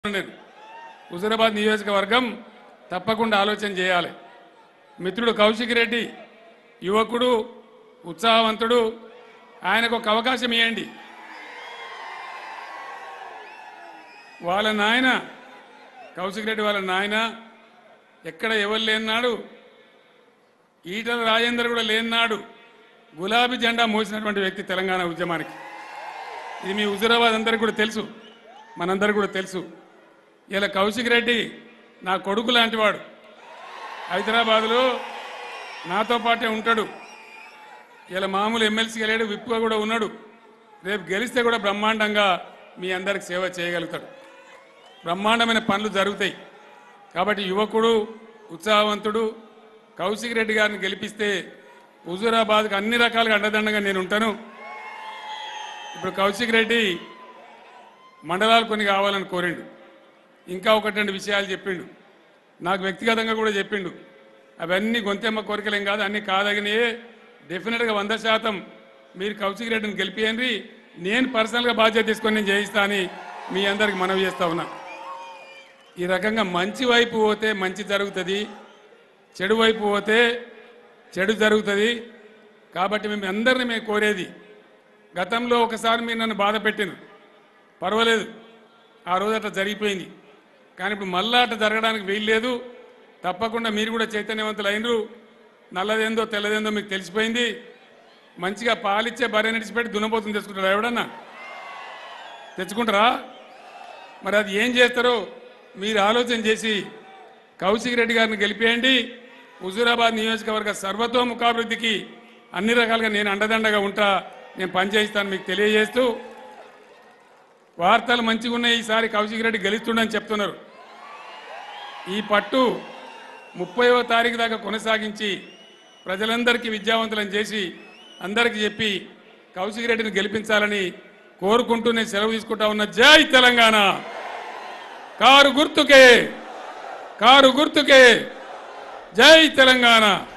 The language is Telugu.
నేను హుజురాబాద్ నియోజకవర్గం తప్పకుండా ఆలోచన చేయాలి మిత్రుడు కౌశిక్ రెడ్డి యువకుడు ఉత్సాహవంతుడు ఆయనకు ఒక అవకాశం ఇవ్వండి వాళ్ళ నాయన కౌశిక్ రెడ్డి వాళ్ళ నాయన ఎక్కడ ఎవరు లేనాడు ఈటల రాజేందర్ కూడా లేనాడు గులాబీ జెండా మోసినటువంటి వ్యక్తి తెలంగాణ ఉద్యమానికి ఇది మీ హుజురాబాద్ అందరికీ కూడా తెలుసు మనందరికీ కూడా తెలుసు ఇలా కౌశిక్ రెడ్డి నా కొడుకు లాంటివాడు హైదరాబాదులో నాతో పాటే ఉంటాడు ఇలా మామూలు ఎమ్మెల్సీ గెలేడు విప్పుగా కూడా ఉన్నాడు రేపు గెలిస్తే కూడా బ్రహ్మాండంగా మీ అందరికి సేవ చేయగలుగుతాడు బ్రహ్మాండమైన పనులు జరుగుతాయి కాబట్టి యువకుడు ఉత్సాహవంతుడు కౌశిక్ రెడ్డి గారిని గెలిపిస్తే హుజూరాబాద్కి అన్ని రకాలుగా అండదండగా నేను ఉంటాను ఇప్పుడు కౌశిక్ రెడ్డి మండలాలు కొన్ని కావాలని కోరిండు ఇంకా ఒకటి రెండు విషయాలు చెప్పిండు నాకు వ్యక్తిగతంగా కూడా చెప్పిండు అవన్నీ గొంతెమ్మ కోరికలేం కాదు అన్నీ కాదగినయే డెఫినెట్గా వంద శాతం మీరు కౌశిక్ రెడ్డిని గెలిపియండి నేను పర్సనల్గా బాధ్యత తీసుకొని నేను చేయిస్తా అని మీ అందరికి మనవి చేస్తా ఉన్నా ఈ రకంగా మంచి వైపు పోతే మంచి జరుగుతుంది చెడు వైపు పోతే చెడు జరుగుతుంది కాబట్టి మేము అందరిని మేము కోరేది గతంలో ఒకసారి మీరు నన్ను బాధ పెట్టిన పర్వాలేదు ఆ రోజు అట్లా జరిగిపోయింది కానీ ఇప్పుడు మళ్ళా అట్లా జరగడానికి వీల్లేదు తప్పకుండా మీరు కూడా చైతన్యవంతులు అయినరు నల్లదేందో తెల్లదేందో మీకు తెలిసిపోయింది మంచిగా పాలిచ్చే భార్య నడిచిపెట్టి దున్నపోతుంది తెచ్చుకుంటారా ఎవడన్నా తెచ్చుకుంటారా మరి అది ఏం చేస్తారో మీరు ఆలోచన చేసి కౌశిక్ రెడ్డి గారిని గెలిపేయండి హుజూరాబాద్ నియోజకవర్గ సర్వతోముఖాభివృద్ధికి అన్ని రకాలుగా నేను అండదండగా ఉంటా నేను పనిచేయిస్తాను మీకు తెలియజేస్తూ వార్తలు మంచిగా ఉన్నాయి ఈసారి కౌశిక్ రెడ్డి గెలుస్తుండని చెప్తున్నారు ఈ పట్టు ముప్పైవ తారీఖు దాకా కొనసాగించి ప్రజలందరికీ విద్యావంతులను చేసి అందరికీ చెప్పి కౌశిక్ రెడ్డిని గెలిపించాలని కోరుకుంటూ నేను సెలవు తీసుకుంటా ఉన్న జై తెలంగాణ కారు గుర్తుకే కారు గుర్తుకే జై తెలంగాణ